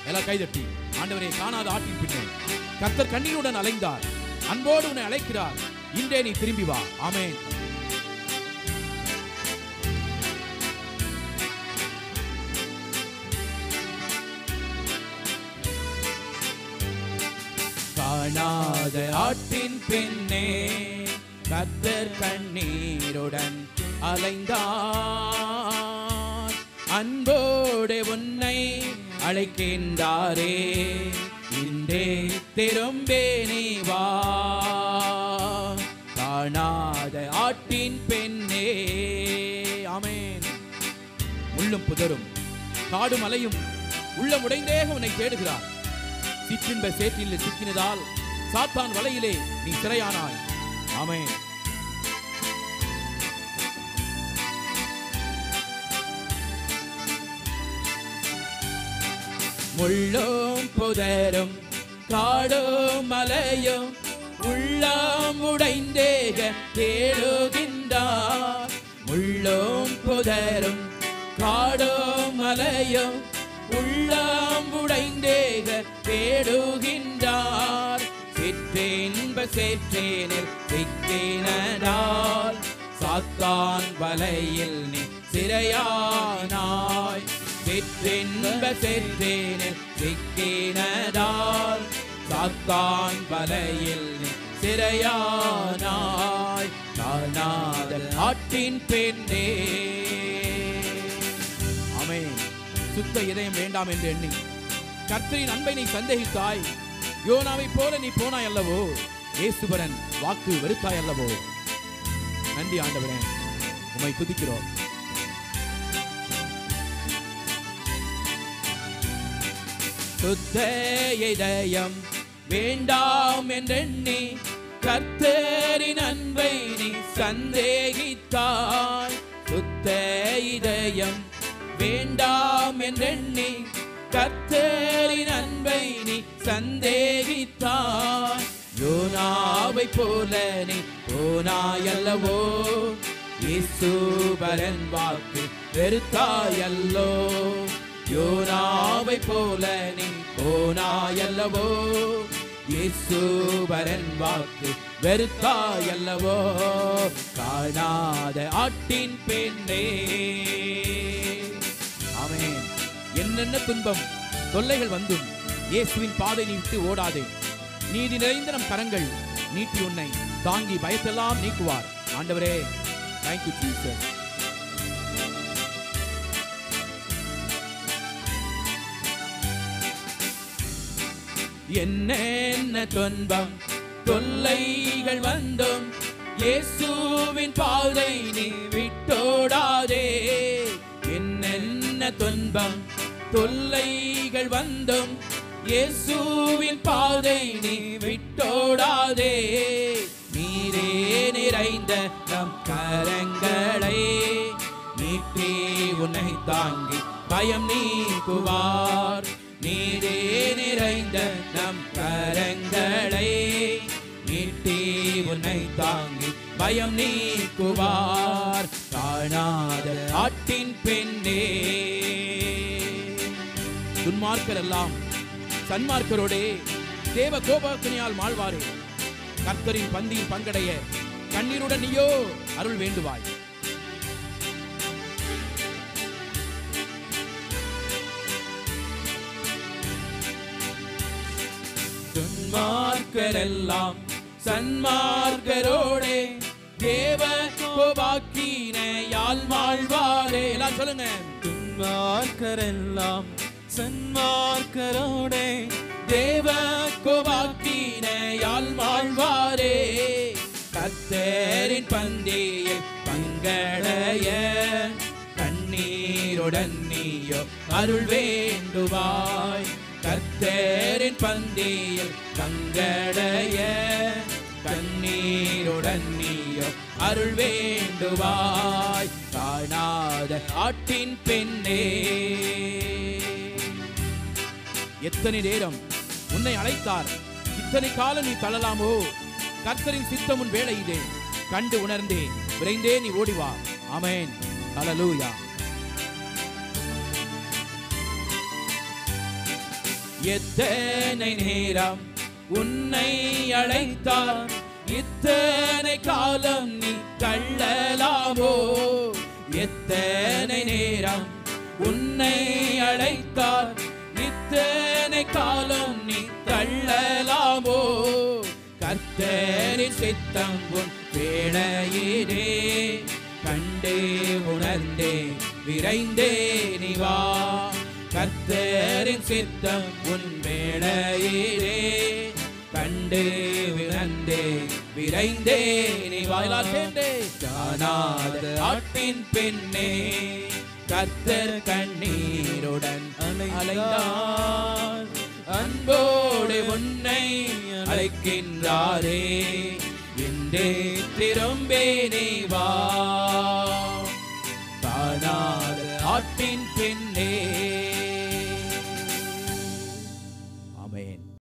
எல்லாம் கைதட்டி ஆண்டவரே காணாத ஆட்டின் பின்னே கர்த்தர் கண்ணீருடன் அலைந்தார் அன்போடு உன்னை அழைக்கிறார் இன்றே நீ திரும்பி வா ஆமென் காணாத ஆட்டின் பின்னே கர்த்தர் கண்ணீருடன் அலைந்தார் அன்போடு உன்னை அழைக்கின்றாரே இன்றே திரும்பே நீ வா காணாத ஆட்டின் பெண்ணே ஆமென் முள்ளும் புதரும் காடும் மலையும் உள்ளம் உடைந்தேக உன்னை தேடுகிறார் சிற்றின்ப சேற்றில் சிக்கினதால் சாத்தான் வலையிலே நீ சிறையானாய் ஆமென் முள்ளும் புதரும் காடும் மலையும் உள்ளம் உடைந்தேக தேடுகின்றார் முள்ளும் புதரும் காடும் மலையும் உள்ளம் உடைந்தேக தேடுகின்றார் சிற்றின்ப சேற்றேனில் சிக்கினதால் சாத்தான் வலையில் நீ சிறையானாய் சிற்றின்ப சேற்றேனில் சிக்கினதால் சாத்தான் வலையில் நீ சிறையானாய் காணாதல் ஆட்டின் பெண்ணே ஆமென் சுத்த இதயம் வேண்டாம் என்று எண்ணி கர்த்தரின் அன்பை நீ சந்தேகித்தாய் யோனாவை போல நீ போனாய் அல்லவோ இயேசுபரன் வாக்கு வெறுத்தாய் அல்லவோ நன்றி ஆண்டவரே உம்மை துதிக்கிறோம் சுத்த இதயம் வேண்டாம் என்றெண்ணி கர்த்தரின் அன்பை நீ சந்தேகித்தாய் சுத்த இதயம் வேண்டாம் என்றெண்ணி கர்த்தரின் அன்பை நீ சந்தேகித்தாய் யோனாவை போல நீ போனாயல்லவோ இயேசுபரன் வாக்கு வெறுத்தாயல்லோ யோனாவை போல நீ போனாயல்லவோ இயேசுபரன் வாக்கு வெறுத்தாயல்லவோ காணாத ஆட்டின் பெண்ணே ஆமென் என்னென்ன துன்பம் தொல்லைகள் வந்தும் இயேசுவின் பாதை நீ விட்டு ஓடாதே நீதி நிறைந்த நம் கரங்கள் நீட்டி உன்னை தாங்கி பயத்தெல்லாம் நீக்குவார் ஆண்டவரே தேங்க்யூ ஜீசஸ் என்னென்ன துன்பம் தொல்லைகள் வந்தும் இயேசுவின் பாதை நீ விட்டோடாதே என்னென்ன துன்பம் தொல்லைகள் வந்தும் இயேசுவின் பாதை நீ விட்டோடாதே நீரே நிறைந்த நம் கரங்களை நீட்டி உன்னை தாங்கி பயம் நீக்குவார் நீரே நிறைந்த நம் கரங்களை நீட்டி உன்னை தாங்கி பயம் நீக்குவார் காணாத ஆட்டின் பெண்ணே துன்மார்க்கர் எல்லாம் சன்மார்க்கரோடே தேவ கோபாக்கனியால் மாழ்வாரே கர்த்தரின் பந்தியில் பங்கடைய கண்ணீருடன் நீயோ அருள் வேண்டுவாய் துன்மார்க்கரெல்லாம் சன்மார்க்கரோடே தேவ கோபாக்கினையால் வாழ்வாரே எல்லாம் சொல்லுங்க துன்மார்க்கரெல்லாம் சன்மார்க்கரோடே தேவ கோபாக்கினையால் வாழ்வாரே கத்தரின் பந்தியில் பங்கடைய கண்ணீருடன் நீயோ அருள் வேண்டுவாய் கத்தரின் பந்தியில் பங்கடைய கண்ணீருடன் நீயோ அருள் வேண்டுவாய் காணாத ஆட்டின் பெண்ணே எத்தனை நேரம் உன்னை அழைத்தார் இத்தனை காலம் நீ தள்ளலாமோ கர்த்தரின் சித்தம் உன் வேலை இதே கண்டு உணர்ந்தே விரைந்தே நீ ஓடிவா ஆமென் ஹalleluya எத்தனை நேரம் உன்னை அழைத்தார் இத்தனை காலம் நீ கள்ளலாவோ எத்தனை நேரம் உன்னை அழைத்தார் இத்தனை காலம் நீ தள்ளலாமோ கர்த்தரின் சித்தம் உன் வேளையிலே கண்டே உணர்ந்தே விரைந்தே நீ வா கர்த்தரின் சித்தம் உன் வேளையிலே கண்டு விரந்தே விரைந்தே நீ வாயிலால் கேண்டே காணாத ஆட்டின் பெண்ணே கர்த்தர் கண்ணீருடன் அலைந்தார் அன்போடு உன்னை அழைக்கின்றாரே என்றே திரும்பே நீ வா காணாத ஆட்டின் பெண்ணே